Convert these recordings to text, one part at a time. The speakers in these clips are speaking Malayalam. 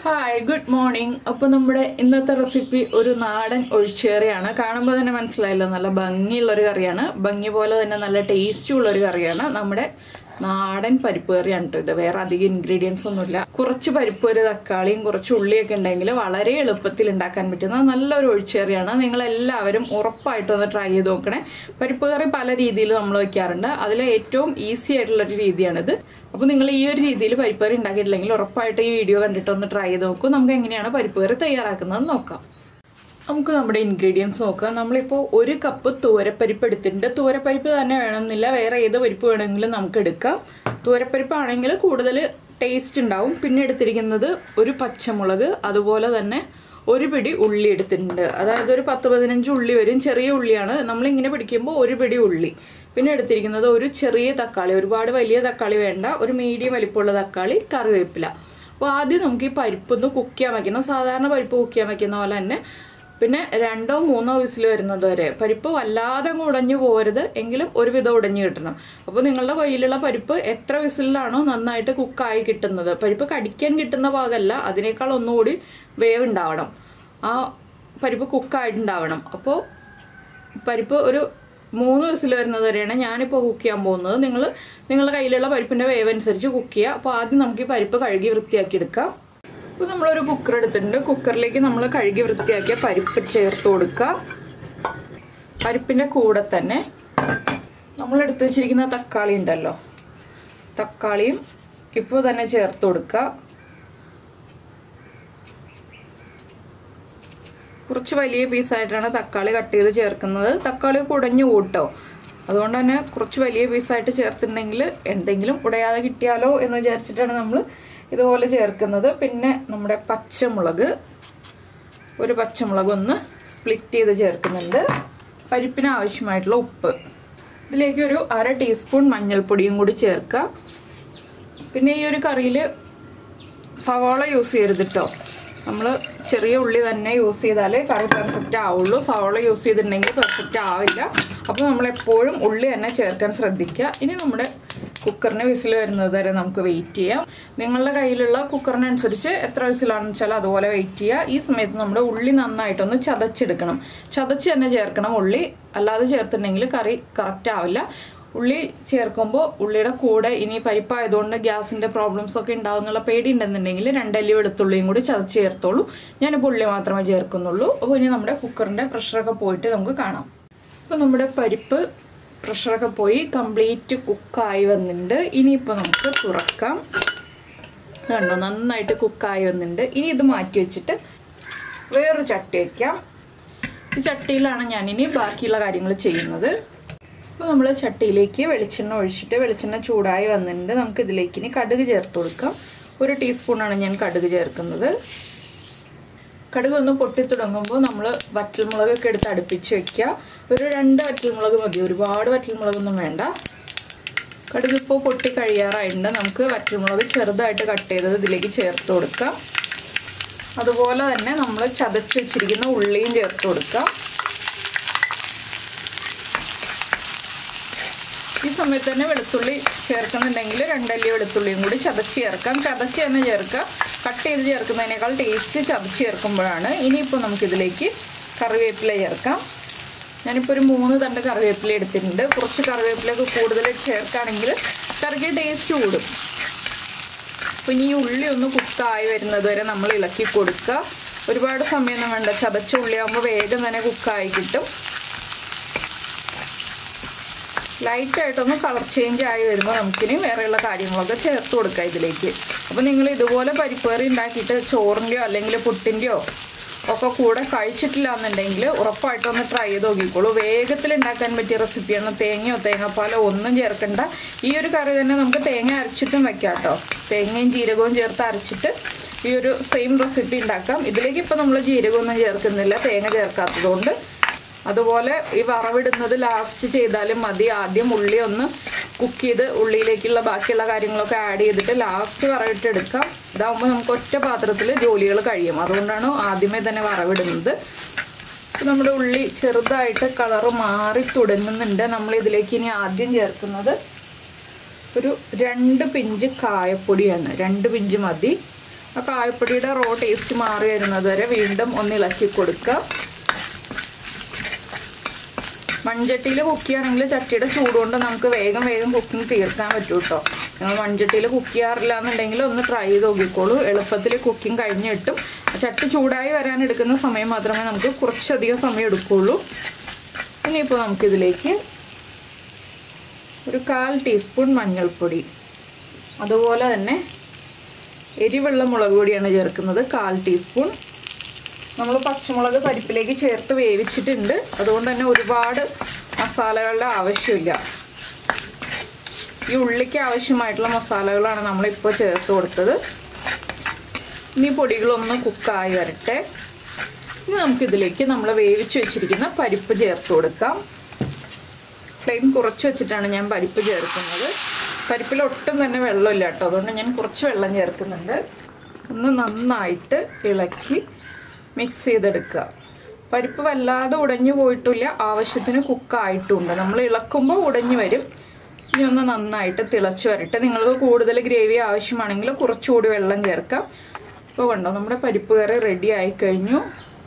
ഹായ് ഗുഡ് മോർണിംഗ് അപ്പോൾ നമ്മുടെ ഇന്നത്തെ റെസിപ്പി ഒരു നാടൻ ഒഴിച്ചേറിയാണ് കാണുമ്പോൾ തന്നെ മനസ്സിലായല്ലോ നല്ല ഭംഗിയുള്ള ഒരു കറിയാണ് ഭംഗി പോലെ തന്നെ നല്ല ടേസ്റ്റും ഉള്ള ഒരു കറിയാണ് നമ്മുടെ നാടൻ പരിപ്പ് കറിയാണ് കേട്ടോ ഇത് വേറെ അധികം ഇൻഗ്രീഡിയൻസ് ഒന്നുമില്ല കുറച്ച് പരിപ്പ് ഒരു തക്കാളിയും കുറച്ച് ഉള്ളിയൊക്കെ ഉണ്ടെങ്കിൽ വളരെ എളുപ്പത്തിൽ ഉണ്ടാക്കാൻ പറ്റുന്ന നല്ലൊരു ഒഴിച്ചേറിയാണ് നിങ്ങൾ എല്ലാവരും ഉറപ്പായിട്ടും ഒന്ന് ട്രൈ ചെയ്ത് നോക്കണേ പരിപ്പ് കറി പല രീതിയിൽ നമ്മൾ വയ്ക്കാറുണ്ട് അതിൽ ഏറ്റവും ഈസി ആയിട്ടുള്ള ഒരു രീതിയാണിത് അപ്പോൾ നിങ്ങൾ ഈ ഒരു രീതിയിൽ പരിപ്പ് കറി ഉണ്ടാക്കിയിട്ടില്ലെങ്കിൽ ഉറപ്പായിട്ട് ഈ വീഡിയോ കണ്ടിട്ട് ഒന്ന് ട്രൈ ചെയ്ത് നോക്കൂ നമുക്ക് എങ്ങനെയാണ് പരിപ്പ് കറി തയ്യാറാക്കുന്നത് നോക്കാം നമുക്ക് നമ്മുടെ ഇൻഗ്രീഡിയൻസ് നോക്കാം നമ്മളിപ്പോൾ ഒരു കപ്പ് തൂരപ്പരിപ്പ് എടുത്തിട്ടുണ്ട് തൂരപ്പരിപ്പ് തന്നെ വേണമെന്നില്ല വേറെ ഏത് പരിപ്പ് വേണമെങ്കിലും നമുക്ക് എടുക്കാം തൂരപ്പരിപ്പ് ആണെങ്കിൽ കൂടുതൽ ടേസ്റ്റ് ഉണ്ടാവും പിന്നെ എടുത്തിരിക്കുന്നത് ഒരു പച്ചമുളക് അതുപോലെ തന്നെ ഒരു പിടി ഉള്ളി എടുത്തിട്ടുണ്ട് അതായത് ഒരു പത്ത് പതിനഞ്ച് ഉള്ളി വരും ചെറിയ ഉള്ളിയാണ് നമ്മളിങ്ങനെ പിടിക്കുമ്പോൾ ഒരു പിടി ഉള്ളി പിന്നെ എടുത്തിരിക്കുന്നത് ഒരു ചെറിയ തക്കാളി ഒരുപാട് വലിയ തക്കാളി വേണ്ട ഒരു മീഡിയം വലിപ്പമുള്ള തക്കാളി കറിവേപ്പില അപ്പോൾ ആദ്യം നമുക്ക് ഈ പരിപ്പ് ഒന്ന് കുക്ക് ചെയ്യാൻ വയ്ക്കണം സാധാരണ പരിപ്പ് കുക്ക് ചെയ്യാൻ വയ്ക്കുന്ന പോലെ തന്നെ പിന്നെ രണ്ടോ മൂന്നോ വിസിൽ വരുന്നത് വരെ പരിപ്പ് വല്ലാതെ അങ്ങ് ഉടഞ്ഞു പോകരുത് എങ്കിലും ഒരുവിധം ഉടഞ്ഞു കിട്ടണം അപ്പോൾ നിങ്ങളുടെ കയ്യിലുള്ള പരിപ്പ് എത്ര വിസിലാണോ നന്നായിട്ട് കുക്കായി കിട്ടുന്നത് പരിപ്പ് കടിക്കാൻ കിട്ടുന്ന ഭാഗമല്ല അതിനേക്കാൾ ഒന്നുകൂടി വേവ് ഉണ്ടാവണം ആ പരിപ്പ് കുക്കായിട്ടുണ്ടാവണം അപ്പോൾ പരിപ്പ് ഒരു മൂന്ന് വിസിൽ വരുന്നത് വരെയാണ് ഞാനിപ്പോൾ കുക്ക് ചെയ്യാൻ പോകുന്നത് നിങ്ങൾ നിങ്ങളുടെ കയ്യിലുള്ള പരിപ്പിൻ്റെ വേവ് അനുസരിച്ച് കുക്ക് ചെയ്യുക അപ്പോൾ ആദ്യം നമുക്ക് ഈ പരിപ്പ് കഴുകി വൃത്തിയാക്കി എടുക്കാം ഇപ്പോൾ നമ്മളൊരു കുക്കർ എടുത്തിട്ടുണ്ട് കുക്കറിലേക്ക് നമ്മൾ കഴുകി വൃത്തിയാക്കിയ പരിപ്പ് ചേർത്ത് കൊടുക്കുക പരിപ്പിൻ്റെ കൂടെ തന്നെ നമ്മൾ എടുത്തു വെച്ചിരിക്കുന്ന തക്കാളി ഉണ്ടല്ലോ തക്കാളിയും ഇപ്പോൾ തന്നെ ചേർത്ത് കൊടുക്കുക കുറച്ച് വലിയ പീസായിട്ടാണ് തക്കാളി കട്ട് ചെയ്ത് ചേർക്കുന്നത് തക്കാളി കുടഞ്ഞു കൂട്ടോ അതുകൊണ്ട് തന്നെ കുറച്ച് വലിയ പീസായിട്ട് ചേർത്തിട്ടുണ്ടെങ്കിൽ എന്തെങ്കിലും ഉടയാതെ കിട്ടിയാലോ എന്ന് വിചാരിച്ചിട്ടാണ് നമ്മൾ ഇതുപോലെ ചേർക്കുന്നത് പിന്നെ നമ്മുടെ പച്ചമുളക് ഒരു പച്ചമുളക് ഒന്ന് സ്പ്ലിറ്റ് ചെയ്ത് ചേർക്കുന്നുണ്ട് പരിപ്പിന് ആവശ്യമായിട്ടുള്ള ഉപ്പ് ഇതിലേക്ക് ഒരു അര ടീസ്പൂൺ മഞ്ഞൾപ്പൊടിയും കൂടി ചേർക്കുക പിന്നെ ഈ ഒരു കറിയിൽ സവാള യൂസ് ചെയ്യരുത് കേട്ടോ നമ്മൾ ചെറിയ ഉള്ളി തന്നെ യൂസ് ചെയ്താലേ കറി പെർഫെക്റ്റ് ആവുള്ളൂ സവാള യൂസ് ചെയ്തിട്ടുണ്ടെങ്കിൽ പെർഫെക്റ്റ് ആവില്ല അപ്പോൾ നമ്മൾ എപ്പോഴും ഉള്ളി തന്നെ ചേർക്കാൻ ശ്രദ്ധിക്കുക ഇനി നമ്മുടെ കുക്കറിന് വിസിൽ വരുന്നത് വരെ നമുക്ക് വെയിറ്റ് ചെയ്യാം നിങ്ങളുടെ കയ്യിലുള്ള കുക്കറിനനുസരിച്ച് എത്ര വിസിലാണെന്ന് വെച്ചാൽ അതുപോലെ വെയിറ്റ് ചെയ്യുക ഈ സമയത്ത് നമ്മുടെ ഉള്ളി നന്നായിട്ടൊന്ന് ചതച്ചെടുക്കണം ചതച്ച് തന്നെ ചേർക്കണം ഉള്ളി അല്ലാതെ ചേർത്തിട്ടുണ്ടെങ്കിൽ കറി കറക്റ്റ് ആവില്ല ഉള്ളി ചേർക്കുമ്പോൾ ഉള്ളിയുടെ കൂടെ ഇനി പരിപ്പായതുകൊണ്ട് ഗ്യാസിന്റെ പ്രോബ്ലംസ് ഒക്കെ ഉണ്ടാവും എന്നുള്ള പേടി ഉണ്ടെന്നുണ്ടെങ്കിൽ രണ്ടല്ലി വെളുത്തുള്ളിയും കൂടി ചതച്ച് ചേർത്തോളൂ ഞാനിപ്പോൾ ഉള്ളി മാത്രമേ ചേർക്കുന്നുള്ളൂ അപ്പോൾ ഇനി നമ്മുടെ കുക്കറിന്റെ പ്രഷറൊക്കെ പോയിട്ട് നമുക്ക് കാണാം ഇപ്പോൾ നമ്മുടെ പരിപ്പ് പ്രഷറൊക്കെ പോയി കംപ്ലീറ്റ് കുക്കായി വന്നിട്ടുണ്ട് ഇനിയിപ്പോൾ നമുക്ക് തുറക്കാം കണ്ടോ നന്നായിട്ട് കുക്കായി വന്നിട്ടുണ്ട് ഇനി ഇത് മാറ്റി വെച്ചിട്ട് വേറൊരു ചട്ടി വയ്ക്കാം ഈ ചട്ടിയിലാണ് ഞാനിനി ബാക്കിയുള്ള കാര്യങ്ങൾ ചെയ്യുന്നത് അപ്പോൾ നമ്മൾ ചട്ടിയിലേക്ക് വെളിച്ചെണ്ണ ഒഴിച്ചിട്ട് വെളിച്ചെണ്ണ ചൂടായി വന്നിട്ടുണ്ട് നമുക്ക് ഇതിലേക്ക് ഇനി കടുക് ചേർത്ത് കൊടുക്കാം ഒരു ടീസ്പൂണാണ് ഞാൻ കടുക് ചേർക്കുന്നത് കടുക് ഒന്ന് പൊട്ടി തുടങ്ങുമ്പോൾ നമ്മൾ വറ്റൽമുളകൊക്കെ എടുത്ത് അടുപ്പിച്ച് വെക്കുക ഒരു രണ്ട് വറ്റൽമുളക് മതി ഒരുപാട് വറ്റൽമുളകൊന്നും വേണ്ട കടുക് ഇപ്പോൾ പൊട്ടി കഴിയാറായിട്ടുണ്ട് നമുക്ക് വറ്റൽമുളക് ചെറുതായിട്ട് കട്ട് ചെയ്തത് ഇതിലേക്ക് ചേർത്ത് കൊടുക്കാം അതുപോലെ തന്നെ നമ്മൾ ചതച്ച് വെച്ചിരിക്കുന്ന ഉള്ളിയും ചേർത്ത് കൊടുക്കാം ഈ സമയത്ത് തന്നെ വെളുത്തുള്ളി ചേർക്കുന്നുണ്ടെങ്കിൽ രണ്ടല്ലി വെളുത്തുള്ളിയും കൂടി ചതച്ച് ചേർക്കാം ചതച്ച് തന്നെ ചേർക്കുക കട്ട് ചെയ്ത് ചേർക്കുന്നതിനേക്കാൾ ടേസ്റ്റ് ചതച്ച് ചേർക്കുമ്പോഴാണ് ഇനിയിപ്പോൾ നമുക്കിതിലേക്ക് കറിവേപ്പില ചേർക്കാം ഞാനിപ്പോൾ ഒരു മൂന്ന് തണ്ട് കറിവേപ്പില എടുത്തിട്ടുണ്ട് കുറച്ച് കറിവേപ്പിലയൊക്കെ കൂടുതൽ ചേർക്കുകയാണെങ്കിൽ കറിക്ക് ടേസ്റ്റ് കൂടും അപ്പോൾ ഇനി ഈ ഉള്ളി ഒന്ന് കുക്കായി വരുന്നത് വരെ നമ്മൾ ഇളക്കി കൊടുക്കുക ഒരുപാട് സമയമൊന്നും വേണ്ട ചതച്ച ഉള്ളിയാകുമ്പോൾ വേഗം തന്നെ കുക്കായി കിട്ടും ലൈറ്റായിട്ടൊന്ന് കളർ ചേഞ്ച് ആയി വരുമ്പോൾ നമുക്കിനി വേറെയുള്ള കാര്യങ്ങളൊക്കെ ചേർത്ത് കൊടുക്കാം ഇതിലേക്ക് അപ്പോൾ നിങ്ങൾ ഇതുപോലെ പരിപ്പ് കറി ഉണ്ടാക്കിയിട്ട് ചോറിൻ്റെയോ അല്ലെങ്കിൽ പുട്ടിൻ്റെയോ ഒക്കെ കൂടെ കഴിച്ചിട്ടില്ല എന്നുണ്ടെങ്കിൽ ഉറപ്പായിട്ടൊന്ന് ട്രൈ ചെയ്ത് നോക്കിക്കോളൂ വേഗത്തിൽ ഉണ്ടാക്കാൻ പറ്റിയ റെസിപ്പിയാണ് തേങ്ങയോ തേങ്ങാപ്പാലോ ഒന്നും ചേർക്കണ്ട ഈ ഒരു കറി തന്നെ നമുക്ക് തേങ്ങ അരച്ചിട്ടും വെക്കാം കേട്ടോ തേങ്ങയും ജീരകവും ചേർത്ത് അരച്ചിട്ട് ഈ ഒരു സെയിം റെസിപ്പി ഉണ്ടാക്കാം ഇതിലേക്ക് ഇപ്പോൾ നമ്മൾ ജീരകമൊന്നും ചേർക്കുന്നില്ല തേങ്ങ ചേർക്കാത്തതുകൊണ്ട് അതുപോലെ ഈ വറവിടുന്നത് ലാസ്റ്റ് ചെയ്താലും മതി ആദ്യം ഉള്ളി ഒന്ന് കുക്ക് ചെയ്ത് ഉള്ളിയിലേക്കുള്ള ബാക്കിയുള്ള കാര്യങ്ങളൊക്കെ ആഡ് ചെയ്തിട്ട് ലാസ്റ്റ് വറവിട്ടെടുക്കാം ഇതാകുമ്പോൾ നമുക്ക് ഒറ്റ പാത്രത്തിൽ ജോലികൾ കഴിയും അതുകൊണ്ടാണ് ആദ്യമേ തന്നെ വറവിടുന്നത് നമ്മുടെ ഉള്ളി ചെറുതായിട്ട് കളറ് മാറി തുടങ്ങുന്നുണ്ട് നമ്മൾ ഇതിലേക്ക് ഇനി ആദ്യം ചേർക്കുന്നത് ഒരു രണ്ട് പിഞ്ച് കായപ്പൊടിയാണ് രണ്ട് പിഞ്ച് മതി ആ കായപ്പൊടിയുടെ റോ ടേസ്റ്റ് മാറി വരുന്നത് വരെ വീണ്ടും ഒന്ന് ഇളക്കി കൊടുക്കുക മൺചട്ടിയിൽ കുക്ക് ചെയ്യുകയാണെങ്കിൽ ചട്ടിയുടെ ചൂട് കൊണ്ട് നമുക്ക് വേഗം വേഗം കുക്കിംഗ് തീർക്കാൻ പറ്റും കേട്ടോ നിങ്ങൾ മൺചട്ടിയിൽ കുക്ക് ചെയ്യാറില്ല എന്നുണ്ടെങ്കിൽ ഒന്ന് ട്രൈ ചെയ്ത് നോക്കിക്കോളൂ എളുപ്പത്തിൽ കുക്കിംഗ് കഴിഞ്ഞ് കിട്ടും ചട്ടി ചൂടായി വരാൻ എടുക്കുന്ന സമയം മാത്രമേ നമുക്ക് കുറച്ചധികം സമയം എടുക്കുകയുള്ളൂ ഇനിയിപ്പോൾ നമുക്കിതിലേക്ക് ഒരു കാൽ ടീസ്പൂൺ മഞ്ഞൾപ്പൊടി അതുപോലെ തന്നെ എരിവെള്ള മുളക് പൊടിയാണ് ചേർക്കുന്നത് കാൽ ടീസ്പൂൺ നമ്മൾ പച്ചമുളക് പരിപ്പിലേക്ക് ചേർത്ത് വേവിച്ചിട്ടുണ്ട് അതുകൊണ്ട് തന്നെ ഒരുപാട് മസാലകളുടെ ആവശ്യമില്ല ഈ ഉള്ളിക്ക് ആവശ്യമായിട്ടുള്ള മസാലകളാണ് നമ്മളിപ്പോൾ ചേർത്ത് കൊടുത്തത് ഇനി പൊടികളൊന്ന് കുക്കായി വരട്ടെ ഇനി നമുക്കിതിലേക്ക് നമ്മൾ വേവിച്ച് വെച്ചിരിക്കുന്ന പരിപ്പ് ചേർത്ത് കൊടുക്കാം ഫ്ലെയിം കുറച്ച് വെച്ചിട്ടാണ് ഞാൻ പരിപ്പ് ചേർക്കുന്നത് പരിപ്പിൽ ഒട്ടും തന്നെ വെള്ളമില്ല കേട്ടോ അതുകൊണ്ട് ഞാൻ കുറച്ച് വെള്ളം ചേർക്കുന്നുണ്ട് ഒന്ന് നന്നായിട്ട് ഇളക്കി മിക്സ് ചെയ്തെടുക്കുക പരിപ്പ് വല്ലാതെ ഉടഞ്ഞു പോയിട്ടില്ല ആവശ്യത്തിന് കുക്കായിട്ടുമുണ്ട് നമ്മൾ ഇളക്കുമ്പോൾ ഉടഞ്ഞു വരും ഇനി ഒന്ന് നന്നായിട്ട് തിളച്ച് വരട്ടെ നിങ്ങൾക്ക് കൂടുതൽ ഗ്രേവി ആവശ്യമാണെങ്കിൽ കുറച്ചുകൂടി വെള്ളം ചേർക്കാം ഇപ്പോൾ കണ്ടോ നമ്മുടെ പരിപ്പ് കറി റെഡി ആയി കഴിഞ്ഞു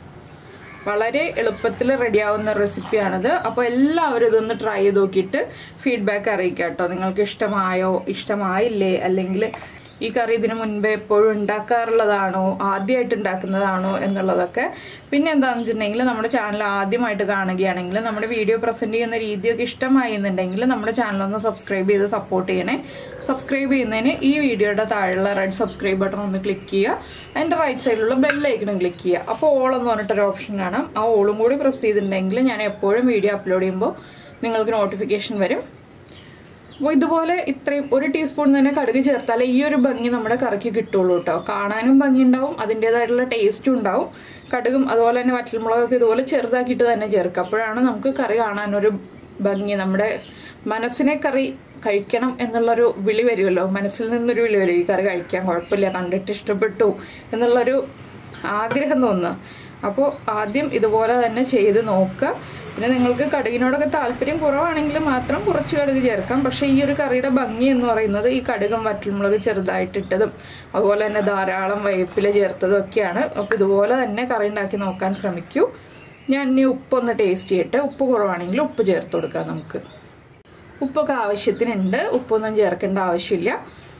വളരെ എളുപ്പത്തിൽ റെഡിയാവുന്ന റെസിപ്പിയാണിത് അപ്പോൾ എല്ലാവരും ഇതൊന്ന് ട്രൈ ചെയ്ത് നോക്കിയിട്ട് ഫീഡ്ബാക്ക് അറിയിക്കുക കേട്ടോ നിങ്ങൾക്ക് ഇഷ്ടമായോ ഇഷ്ടമായില്ലേ അല്ലെങ്കിൽ ഈ കറി ഇതിനു മുൻപേ എപ്പോഴും ഉണ്ടാക്കാറുള്ളതാണോ ആദ്യമായിട്ട് ഉണ്ടാക്കുന്നതാണോ എന്നുള്ളതൊക്കെ പിന്നെ എന്താണെന്ന് വെച്ചിട്ടുണ്ടെങ്കിൽ നമ്മുടെ ചാനൽ ആദ്യമായിട്ട് കാണുകയാണെങ്കിൽ നമ്മുടെ വീഡിയോ പ്രസൻറ്റ് ചെയ്യുന്ന രീതിയൊക്കെ ഇഷ്ടമായി എന്നുണ്ടെങ്കിൽ നമ്മുടെ ചാനൽ ഒന്ന് സബ്സ്ക്രൈബ് ചെയ്ത് സപ്പോർട്ട് ചെയ്യണേ സബ്സ്ക്രൈബ് ചെയ്യുന്നതിന് ഈ വീഡിയോയുടെ താഴെയുള്ള റെഡ് സബ്സ്ക്രൈബ് ബട്ടൺ ഒന്ന് ക്ലിക്ക് ചെയ്യുക അതിൻ്റെ റൈറ്റ് സൈഡിലുള്ള ബെല്ലൈക്കണും ക്ലിക്ക് ചെയ്യുക അപ്പോൾ ഓൾ എന്ന് പറഞ്ഞിട്ടൊരു ഓപ്ഷൻ കാണാം ആ ഓളും കൂടി പ്രസ് ചെയ്തിട്ടുണ്ടെങ്കിൽ ഞാൻ എപ്പോഴും വീഡിയോ അപ്ലോഡ് ചെയ്യുമ്പോൾ നിങ്ങൾക്ക് നോട്ടിഫിക്കേഷൻ വരും അപ്പോൾ ഇതുപോലെ ഇത്രയും ഒരു ടീസ്പൂൺ തന്നെ കടുക് ചേർത്താലേ ഈ ഒരു ഭംഗി നമ്മുടെ കറിക്ക് കിട്ടുള്ളൂ കേട്ടോ കാണാനും ഭംഗി ഉണ്ടാവും അതിൻ്റെതായിട്ടുള്ള ടേസ്റ്റും ഉണ്ടാവും കടുകും അതുപോലെ തന്നെ വറ്റൽമുളകൊക്കെ ഇതുപോലെ ചെറുതാക്കിയിട്ട് തന്നെ ചേർക്കുക അപ്പോഴാണ് നമുക്ക് കറി കാണാനൊരു ഭംഗി നമ്മുടെ മനസ്സിനെ കറി കഴിക്കണം എന്നുള്ളൊരു വിളി വരുമല്ലോ മനസ്സിൽ നിന്നൊരു വിളി വരും ഈ കറി കഴിക്കാൻ കുഴപ്പമില്ല കണ്ടിട്ട് ഇഷ്ടപ്പെട്ടു എന്നുള്ളൊരു ആഗ്രഹം തോന്നുക അപ്പോൾ ആദ്യം ഇതുപോലെ തന്നെ ചെയ്ത് നോക്കുക പിന്നെ നിങ്ങൾക്ക് കടുകിനോടൊക്കെ താല്പര്യം കുറവാണെങ്കിൽ മാത്രം കുറച്ച് കടുക് ചേർക്കാം പക്ഷേ ഈ ഒരു കറിയുടെ ഭംഗി എന്ന് പറയുന്നത് ഈ കടുകും വറ്റൽമുളക് ചെറുതായിട്ടിട്ടതും അതുപോലെ തന്നെ ധാരാളം വേപ്പില ചേർത്തതും ഒക്കെയാണ് അപ്പോൾ ഇതുപോലെ തന്നെ കറി ഉണ്ടാക്കി നോക്കാൻ ശ്രമിക്കൂ ഞാൻ ഇനി ഉപ്പൊന്ന് ടേസ്റ്റ് ചെയ്യട്ടെ ഉപ്പ് കുറവാണെങ്കിൽ ഉപ്പ് ചേർത്ത് കൊടുക്കാം നമുക്ക് ഉപ്പൊക്കെ ആവശ്യത്തിനുണ്ട് ഉപ്പൊന്നും ചേർക്കേണ്ട ആവശ്യമില്ല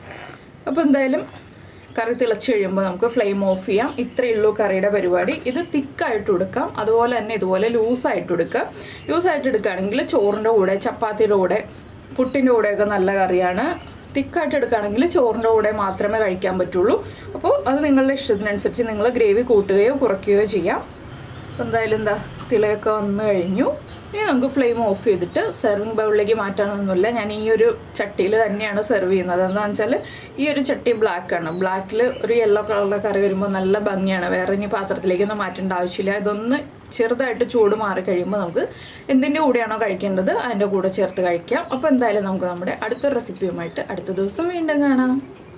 അപ്പോൾ എന്തായാലും കറി തിളച്ച് കഴിയുമ്പോൾ നമുക്ക് ഫ്ലെയിം ഓഫ് ചെയ്യാം ഇത്രയേ ഉള്ളൂ കറിയുടെ പരിപാടി ഇത് തിക്കായിട്ട് എടുക്കാം അതുപോലെ തന്നെ ഇതുപോലെ ലൂസായിട്ട് എടുക്കാം ലൂസായിട്ട് എടുക്കുകയാണെങ്കിൽ ചോറിൻ്റെ കൂടെ ചപ്പാത്തിയുടെ കൂടെ പുട്ടിൻ്റെ കൂടെയൊക്കെ നല്ല കറിയാണ് തിക്കായിട്ട് എടുക്കുകയാണെങ്കിൽ ചോറിൻ്റെ കൂടെ മാത്രമേ കഴിക്കാൻ പറ്റുള്ളൂ അപ്പോൾ അത് നിങ്ങളുടെ ഇഷ്ടത്തിനനുസരിച്ച് നിങ്ങൾ ഗ്രേവി കൂട്ടുകയോ കുറയ്ക്കുകയോ ചെയ്യാം അപ്പോൾ എന്തായാലും എന്താ തിളയൊക്കെ വന്നു കഴിഞ്ഞു ഇനി നമുക്ക് ഫ്ലെയിം ഓഫ് ചെയ്തിട്ട് സെർവിങ് ബൗളിലേക്ക് മാറ്റാനൊന്നുമില്ല ഞാൻ ഈ ഒരു ചട്ടിയിൽ തന്നെയാണ് സെർവ് ചെയ്യുന്നത് എന്താണെന്ന് വെച്ചാൽ ഈ ഒരു ചട്ടി ബ്ലാക്ക് ആണ് ബ്ലാക്കിൽ ഒരു യെല്ലോ കളറിലെ കറി വരുമ്പോൾ നല്ല ഭംഗിയാണ് വേറെ ഇനി പാത്രത്തിലേക്കൊന്നും മാറ്റേണ്ട ആവശ്യമില്ല ഇതൊന്ന് ചെറുതായിട്ട് ചൂട് മാറി കഴിയുമ്പോൾ നമുക്ക് എന്തിൻ്റെ കൂടെയാണോ കഴിക്കേണ്ടത് അതിൻ്റെ കൂടെ ചേർത്ത് കഴിക്കാം അപ്പോൾ എന്തായാലും നമുക്ക് നമ്മുടെ അടുത്ത റെസിപ്പിയുമായിട്ട് അടുത്ത ദിവസം വീണ്ടും കാണാം